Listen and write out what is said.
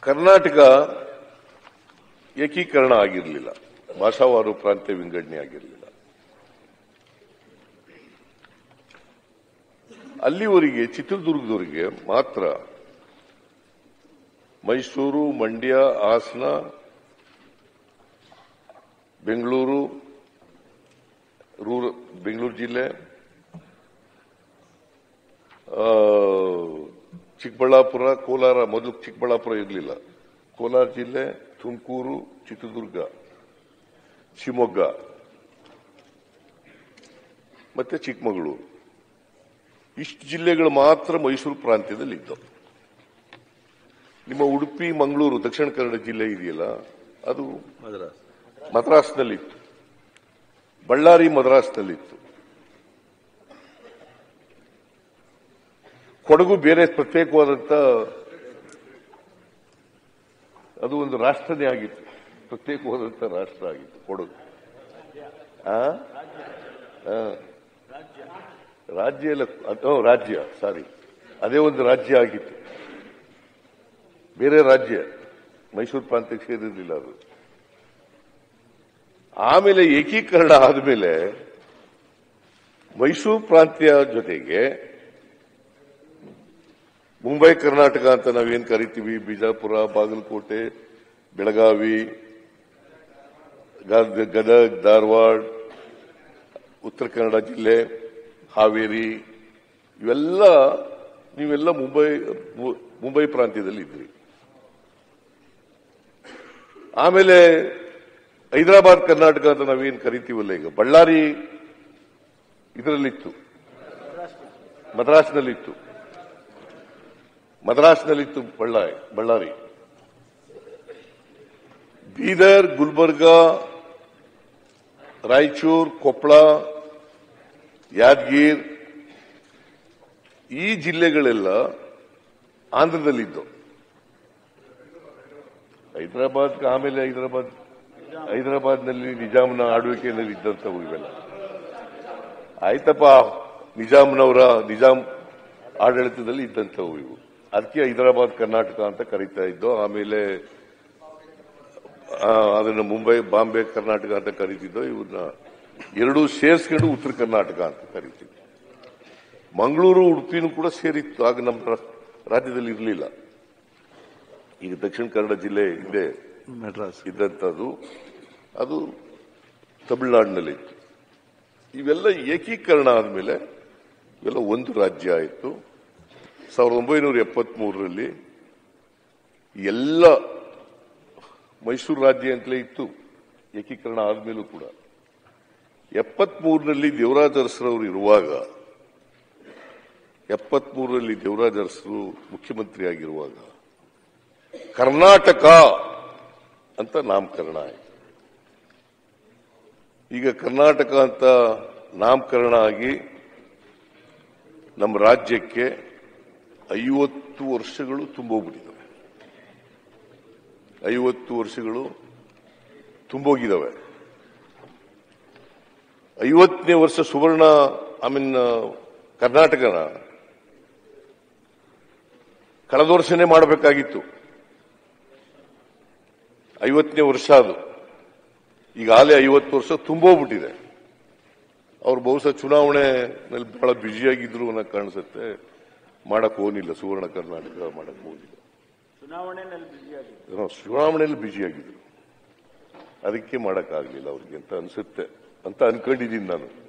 ಕರ್ನಾಟಕ ಏಕೀಕರಣ ಆಗಿರಲಿಲ್ಲ ಭಾಷಾವಾರು ಪ್ರಾಂತ್ಯ ವಿಂಗಡಣೆ ಆಗಿರಲಿಲ್ಲ ಅಲ್ಲಿವರೆಗೆ ಚಿತ್ರದುರ್ಗದವರಿಗೆ ಮಾತ್ರ ಮೈಸೂರು ಮಂಡ್ಯ ಹಾಸನ ಬೆಂಗಳೂರು ರೂರ ಬೆಂಗಳೂರು ಜಿಲ್ಲೆ ಆ, ಚಿಕ್ಕಬಳ್ಳಾಪುರ ಕೋಲಾರ ಮೊದಲು ಚಿಕ್ಕಬಳ್ಳಾಪುರ ಇರಲಿಲ್ಲ ಕೋಲಾರ ಜಿಲ್ಲೆ ತುಮಕೂರು ಚಿತ್ರದುರ್ಗ ಶಿವಮೊಗ್ಗ ಮತ್ತೆ ಚಿಕ್ಕಮಗಳೂರು ಇಷ್ಟು ಜಿಲ್ಲೆಗಳು ಮಾತ್ರ ಮೈಸೂರು ಪ್ರಾಂತ್ಯದಲ್ಲಿ ಇದ್ದವು ನಿಮ್ಮ ಉಡುಪಿ ಮಂಗಳೂರು ದಕ್ಷಿಣ ಕನ್ನಡ ಜಿಲ್ಲೆ ಇದೆಯಲ್ಲ ಅದು ಮದ್ರಾಸ್ ಮದ್ರಾಸ್ನಲ್ಲಿತ್ತು ಬಳ್ಳಾರಿ ಮದ್ರಾಸ್ನಲ್ಲಿತ್ತು ಕೊಡಗು ಬೇರೆ ಪ್ರತ್ಯೇಕವಾದಂತ ಅದು ಒಂದು ರಾಷ್ಟ್ರನೇ ಆಗಿತ್ತು ಪ್ರತ್ಯೇಕವಾದಂತ ರಾಷ್ಟ್ರ ಆಗಿತ್ತು ಕೊಡಗು ಆ? ಆ. ರಾಜ್ಯ ಎಲ್ಲ ಅದು ರಾಜ್ಯ ಸಾರಿ ಅದೇ ಒಂದು ರಾಜ್ಯ ಆಗಿತ್ತು ಬೇರೆ ರಾಜ್ಯ ಮೈಸೂರು ಪ್ರಾಂತ್ಯಕ್ಕೆ ಸೇರಿರಲಿಲ್ಲ ಅದು ಆಮೇಲೆ ಏಕೀಕರಣ ಆದಮೇಲೆ ಮೈಸೂರು ಪ್ರಾಂತ್ಯ ಜೊತೆಗೆ ಮುಂಬೈ ಕರ್ನಾಟಕ ಅಂತ ನಾವೇನ್ ಕರಿತೀವಿ ಬಿಜಾಪುರ ಬಾಗಲಕೋಟೆ ಬೆಳಗಾವಿ ಗದ- ಗದಗ್ ಧಾರವಾಡ ಉತ್ತರ ಕನ್ನಡ ಜಿಲ್ಲೆ ಹಾವೇರಿ ಇವೆಲ್ಲ ನೀವೆಲ್ಲ ಮುಂಬೈ ಮು- ಮುಂಬೈ ಪ್ರಾಂತ್ಯದಲ್ಲಿ ಇದ್ರಿ ಆಮೇಲೆ ಹೈದರಾಬಾದ್ ಕರ್ನಾಟಕ ಅಂತ ನಾವೇನ್ ಕರಿತೀವಲ್ಲ ಈಗ ಬಳ್ಳಾರಿ ಇದರಲ್ಲಿತ್ತು ಮದ್ರಾಸ್ನಲ್ಲಿತ್ತು ಮದ್ರಾಸ್ನಲ್ಲಿತ್ತು ಬಳ್ಳಾರಿ ಬಳ್ಳಾರಿ ಬೀದರ್ ಗುಲ್ಬರ್ಗಾ ರಾಯಚೂರು ಕೊಪ್ಪಳ ಯಾದಗಿರ್ ಈ ಜಿಲ್ಲೆಗಳೆಲ್ಲ ಆಂಧ್ರದಲ್ಲಿದ್ದು ಹೈದರಾಬಾದ್ ಆಮೇಲೆ ಹೈದರಾಬಾದ್ ಹೈದರಾಬಾದ್ನಲ್ಲಿ ನಿಜಾಮ್ನ ಆಳ್ವಿಕೆಯಲ್ಲಿ ಇದ್ದಂಥವು ಇವೆಲ್ಲ ಆಯ್ತಪ್ಪ ನಿಜಾಮ್ನವರ ನಿಜಾಮ್ ಆಡಳಿತದಲ್ಲಿ ಇದ್ದಂಥವು ಇವು ಅದಕ್ಕೆ ಹೈದರಾಬಾದ್ ಕರ್ನಾಟಕ ಅಂತ ಕರೀತಾ ಇದ್ದು ಆಮೇಲೆ ಆ, ಅದನ್ನ ಮುಂಬೈ ಬಾಂಬೆ ಕರ್ನಾಟಕ ಅಂತ ಕರೀತಿದ್ದೋ ಇವನ್ನ ಎರಡೂ ಸೇರಿಸ್ಕೊಂಡು ಉತ್ತರ ಕರ್ನಾಟಕ ಅಂತ ಕರೀತಿದ್ವಿ ಮಂಗಳೂರು ಉಡುಪಿನೂ ಕೂಡ ಸೇರಿತ್ತು ಆಗ ನಮ್ಮ ರಾ- ರಾಜ್ಯದಲ್ಲಿ ಇರಲಿಲ್ಲ ಈಗ ದಕ್ಷಿಣ ಕನ್ನಡ ಜಿಲ್ಲೆ ಹಿಂದೆ ಮೆಡ್ರಾಸ್ ಇದ್ದಂಥದ್ದು ಅದು ತಮಿಳುನಾಡಿನಲ್ಲಿ ಇತ್ತು ಇವೆಲ್ಲ ಏಕೀಕರಣ ಆದಮೇಲೆ ಇವೆಲ್ಲ ಒಂದು ರಾಜ್ಯ ಆಯಿತು ಸಾವಿರದ ಒಂಬೈನೂರ ಎಪ್ಪತ್ಮೂರರಲ್ಲಿ ಎಲ್ಲ ಮೈಸೂರು ರಾಜ್ಯ ಅಂತಲೇ ಇತ್ತು ಏಕೀಕರಣ ಆದ್ಮೇಲೂ ಕೂಡ ಎಪ್ಪತ್ಮೂರರಲ್ಲಿ ದೇವರಾಜ ಅರಸರವರು ಇರುವಾಗ ಎಪ್ಪತ್ಮೂರರಲ್ಲಿ ದೇವರಾಜ ಅರಸರು ಮುಖ್ಯಮಂತ್ರಿ ಆಗಿರುವಾಗ ಕರ್ನಾಟಕ ಅಂತ ನಾಮಕರಣ ಆಯಿತು ಈಗ ಕರ್ನಾಟಕ ಅಂತ ನಾಮಕರಣ ಆಗಿ ನಮ್ಮ ರಾಜ್ಯಕ್ಕೆ ಐವತ್ತು ವರ್ಷಗಳು ತುಂಬೋಗ್ಬಿಟ್ಟಿದ್ದಾವೆ ಐವತ್ತು ವರ್ಷಗಳು ತುಂಬೋಗಿದ್ದಾವೆ ಐವತ್ತನೇ ವರ್ಷ ಸುವರ್ಣ ಐ ಮೀನ್ ಕರ್ನಾಟಕನ ಕಳೆದ ವರ್ಷನೇ ಮಾಡಬೇಕಾಗಿತ್ತು ಐವತ್ತನೇ ವರ್ಷ ಅದು ಈಗಾಗಲೇ ಐವತ್ತು ವರ್ಷ ತುಂಬೋಗ್ಬಿಟ್ಟಿದೆ ಅವ್ರು ಬಹುಶಃ ಚುನಾವಣೆನಲ್ಲಿ ಬಹಳ ಬ್ಯುಸಿಯಾಗಿದ್ರು ಅನ್ನೋ ಕಾಣಿಸುತ್ತೆ ಮಾಡಕ್ ಹೋಗಿಲ್ಲ ಸುವರ್ಣ ಕರ್ನಾಟಕ ಮಾಡಕ್ ಹೋಗಿಲ್ಲ ಚುನಾವಣೆಯಲ್ಲಿ ಬ್ಯುಸಿಯಾಗಿದೆ ಏನೋ ಚುನಾವಣೆಯಲ್ಲಿ ಬ್ಯುಸಿಯಾಗಿದ್ರು ಅದಕ್ಕೆ ಮಾಡಕ್ಕಾಗ್ಲಿಲ್ಲ ಅವ್ರಿಗೆ ಅಂತ ಅನ್ಸುತ್ತೆ ಅಂತ ಅನ್ಕೊಂಡಿದ್ದೀನಿ ನಾನು